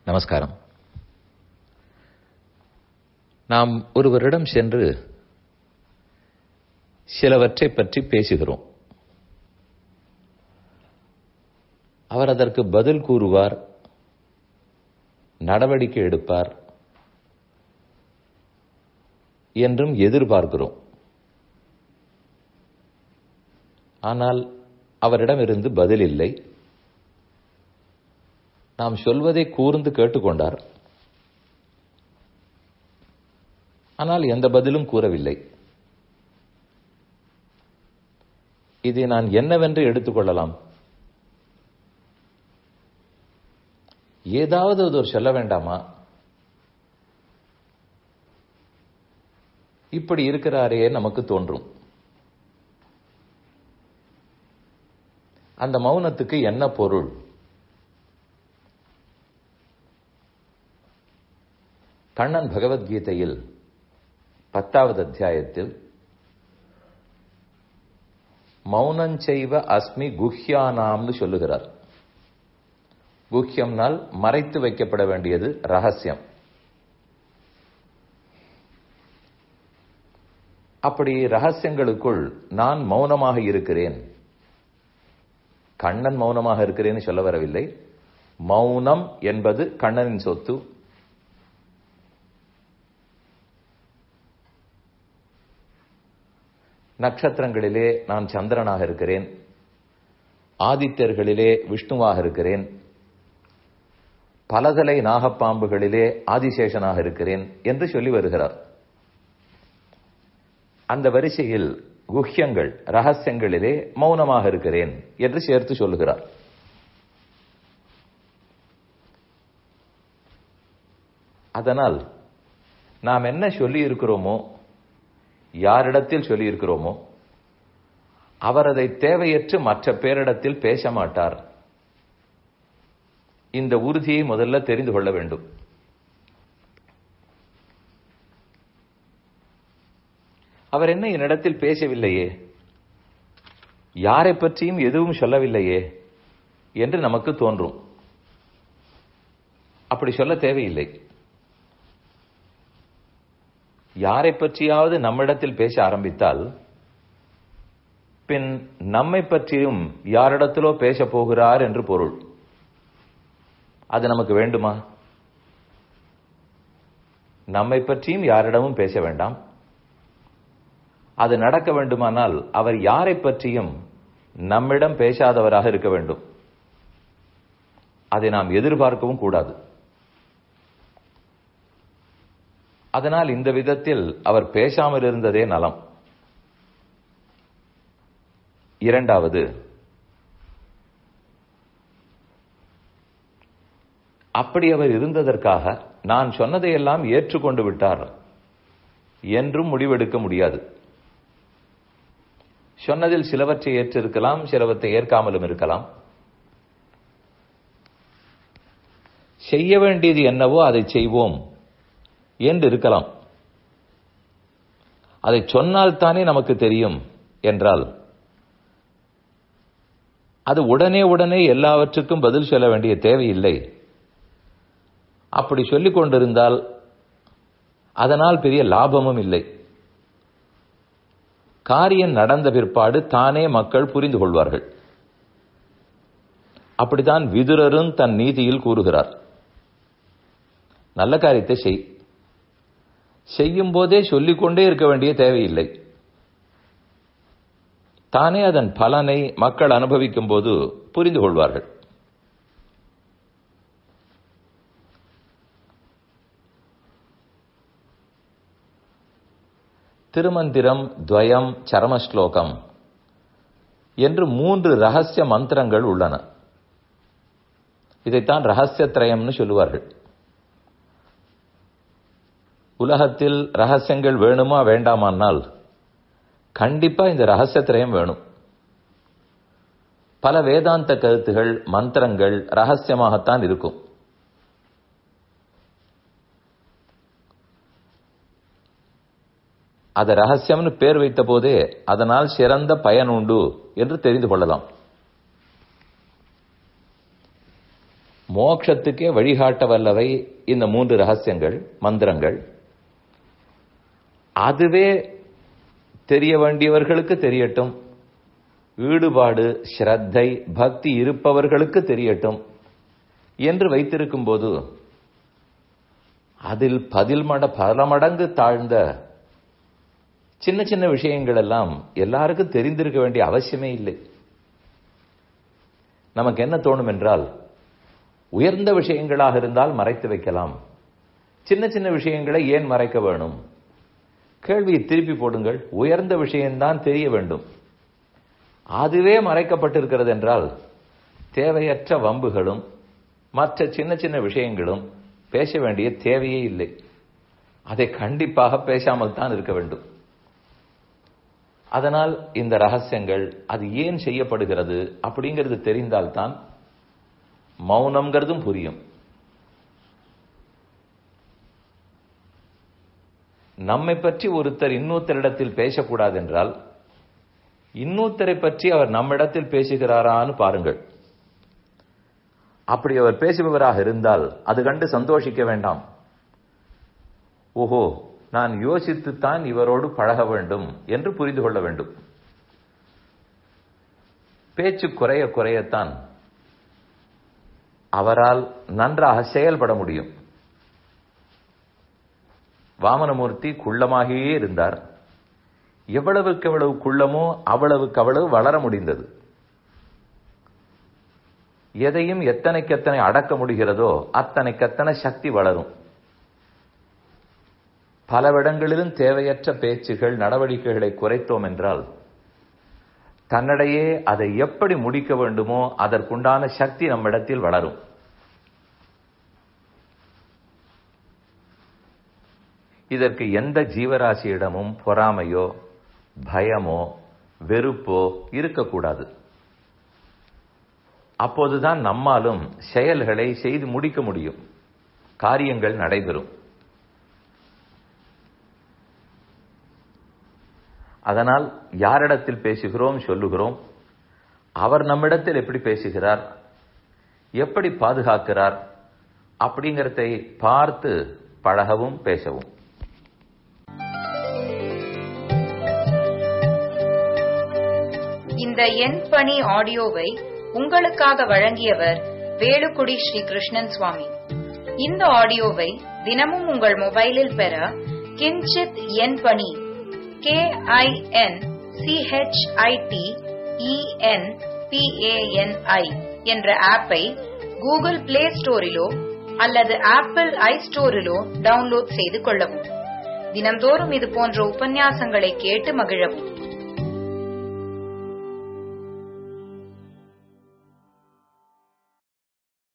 நமஸ்காரம் நாம் ஒருவரிடம் சென்று சிலவற்றை பற்றி பேசுகிறோம் அவர் அதற்கு பதில் கூறுவார் நடவடிக்கை எடுப்பார் என்றும் எதிர்பார்க்கிறோம் ஆனால் அவரிடமிருந்து பதில் இல்லை நாம் சொல்வதை கூர்ந்து கேட்டுக்கொண்டார் ஆனால் எந்த பதிலும் கூறவில்லை இதை நான் என்னவென்று எடுத்துக்கொள்ளலாம் ஏதாவது ஒரு சொல்ல வேண்டாமா இப்படி இருக்கிறாரே நமக்கு தோன்றும் அந்த மௌனத்துக்கு என்ன பொருள் கண்ணன் பகவத்கீதையில் பத்தாவது அத்தியாயத்தில் மௌனஞ்செய்வ அஸ்மி குஹ்யானாம்னு சொல்லுகிறார் குஹ்யம்னால் மறைத்து வைக்கப்பட வேண்டியது ரகசியம் அப்படி ரகசியங்களுக்குள் நான் மௌனமாக இருக்கிறேன் கண்ணன் மௌனமாக இருக்கிறேன்னு சொல்ல வரவில்லை மௌனம் என்பது கண்ணனின் சொத்து நட்சத்திரங்களிலே நான் சந்திரனாக இருக்கிறேன் ஆதித்யர்களிலே விஷ்ணுவாக இருக்கிறேன் பலதலை நாகப்பாம்புகளிலே ஆதிசேஷனாக இருக்கிறேன் என்று சொல்லி வருகிறார் அந்த வரிசையில் குஹ்யங்கள் ரகசியங்களிலே மௌனமாக இருக்கிறேன் என்று சேர்த்து சொல்லுகிறார் அதனால் நாம் என்ன சொல்லி இருக்கிறோமோ யாரிடத்தில் சொல்லி இருக்கிறோமோ அவர் அதை தேவையற்று மற்ற பேரிடத்தில் பேச மாட்டார் இந்த உறுதியை முதல்ல தெரிந்து கொள்ள வேண்டும் அவர் என்ன என்னிடத்தில் பேசவில்லையே யாரை பற்றியும் எதுவும் சொல்லவில்லையே என்று நமக்கு தோன்றும் அப்படி சொல்ல தேவையில்லை யாரை பற்றியாவது நம்மிடத்தில் பேச ஆரம்பித்தால் பின் நம்மை பற்றியும் யாரிடத்திலோ பேச போகிறார் என்று பொருள் அது நமக்கு வேண்டுமா நம்மை பற்றியும் யாரிடமும் பேச வேண்டாம் அது நடக்க வேண்டுமானால் அவர் யாரை பற்றியும் நம்மிடம் பேசாதவராக இருக்க வேண்டும் அதை நாம் எதிர்பார்க்கவும் கூடாது அதனால் இந்த விதத்தில் அவர் பேசாமல் இருந்ததே நலம் இரண்டாவது அப்படி அவர் இருந்ததற்காக நான் சொன்னதையெல்லாம் ஏற்றுக்கொண்டு விட்டார் என்றும் முடிவெடுக்க முடியாது சொன்னதில் சிலவற்றை ஏற்றிருக்கலாம் சிலவற்றை ஏற்காமலும் இருக்கலாம் செய்ய வேண்டியது என்னவோ அதை செய்வோம் என்று இருக்கலாம் அதை சொன்னால் தானே நமக்கு தெரியும் என்றால் அது உடனே உடனே எல்லாவற்றுக்கும் பதில் சொல்ல வேண்டிய தேவையில்லை அப்படி சொல்லிக் கொண்டிருந்தால் அதனால் பெரிய லாபமும் இல்லை காரியம் நடந்த பிற்பாடு தானே மக்கள் புரிந்து கொள்வார்கள் அப்படித்தான் விதுரரும் தன் நீதியில் கூறுகிறார் நல்ல காரியத்தை செய் செய்யும் போதே சொல்லிக்கொண்டே இருக்க வேண்டிய தேவையில்லை தானே அதன் பலனை மக்கள் அனுபவிக்கும் போது புரிந்து கொள்வார்கள் திருமந்திரம் துவயம் சரமஸ்லோகம் என்று மூன்று ரகசிய மந்திரங்கள் உள்ளன இதைத்தான் ரகசியத்ரயம்னு சொல்லுவார்கள் உலகத்தில் ரகசியங்கள் வேணுமா வேண்டாமானால் கண்டிப்பா இந்த ரகசியத்திரயம் வேணும் பல வேதாந்த கருத்துகள் மந்திரங்கள் ரகசியமாகத்தான் இருக்கும் அதை ரகசியம்னு பேர் வைத்த போதே அதனால் சிறந்த பயன் உண்டு என்று தெரிந்து கொள்ளலாம் மோட்சத்துக்கே வழிகாட்ட வல்லவை இந்த மூன்று ரகசியங்கள் மந்திரங்கள் அதுவே தெரிய வேண்டியவர்களுக்கு தெரியட்டும் ஈடுபாடு ஸ்ரத்தை பக்தி இருப்பவர்களுக்கு தெரியட்டும் என்று வைத்திருக்கும் போது அதில் பதில் மட பல மடங்கு தாழ்ந்த சின்ன சின்ன விஷயங்கள் எல்லாம் எல்லாருக்கும் தெரிந்திருக்க வேண்டிய அவசியமே இல்லை நமக்கு என்ன தோணும் என்றால் உயர்ந்த விஷயங்களாக இருந்தால் மறைத்து வைக்கலாம் சின்ன சின்ன விஷயங்களை ஏன் மறைக்க வேணும் கேள்வியை திருப்பி போடுங்கள் உயர்ந்த விஷயம்தான் தெரிய வேண்டும் அதுவே மறைக்கப்பட்டிருக்கிறது என்றால் தேவையற்ற வம்புகளும் மற்ற சின்ன சின்ன விஷயங்களும் பேச வேண்டிய தேவையே இல்லை அதை கண்டிப்பாக பேசாமல் தான் இருக்க வேண்டும் அதனால் இந்த ரகசியங்கள் அது ஏன் செய்யப்படுகிறது அப்படிங்கிறது தெரிந்தால்தான் மௌனம்ங்கிறதும் புரியும் நம்மை பற்றி ஒருத்தர் இன்னொருத்தரிடத்தில் பேசக்கூடாது என்றால் இன்னொருத்தரை பற்றி அவர் நம்மிடத்தில் பேசுகிறாரான்னு பாருங்கள் அப்படி அவர் பேசுபவராக இருந்தால் அது கண்டு சந்தோஷிக்க வேண்டாம் ஓஹோ நான் யோசித்துத்தான் இவரோடு பழக வேண்டும் என்று புரிந்து கொள்ள வேண்டும் பேச்சு குறைய குறையத்தான் அவரால் நன்றாக செயல்பட முடியும் வாமனமூர்த்தி குள்ளமாகியே இருந்தார் எவ்வளவுக்கு எவ்வளவு குள்ளமோ அவ்வளவுக்கு அவ்வளவு வளர முடிந்தது எதையும் எத்தனைக்கெத்தனை அடக்க முடிகிறதோ அத்தனைக்கத்தனை சக்தி வளரும் பலவிடங்களிலும் தேவையற்ற பேச்சுகள் நடவடிக்கைகளை குறைத்தோம் என்றால் தன்னிடையே அதை எப்படி முடிக்க வேண்டுமோ அதற்குண்டான சக்தி நம்மிடத்தில் வளரும் இதற்கு எந்த ஜீவராசியிடமும் பொறாமையோ பயமோ வெறுப்போ இருக்கக்கூடாது அப்போதுதான் நம்மாலும் செயல்களை செய்து முடிக்க முடியும் காரியங்கள் நடைபெறும் அதனால் யாரிடத்தில் பேசுகிறோம் சொல்லுகிறோம் அவர் நம்மிடத்தில் எப்படி பேசுகிறார் எப்படி பாதுகாக்கிறார் அப்படிங்கிறதை பார்த்து பழகவும் பேசவும் இந்த எண் பணி ஆடியோவை உங்களுக்காக வழங்கியவர் வேலுக்குடி ஸ்ரீ கிருஷ்ணன் சுவாமி இந்த ஆடியோவை தினமும் உங்கள் மொபைலில் பெற கிஞ்சித் எண் பணி கே ஐ என் சிஹெச்ஐடி இஎன் பிஏஎன்ஐ என்ற ஆப்பை கூகுள் பிளே ஸ்டோரிலோ அல்லது ஆப்பிள் ஐ ஸ்டோரிலோ டவுன்லோட் செய்து கொள்ளவும் தினம்தோறும் இது போன்ற உபன்யாசங்களை கேட்டு மகிழவும்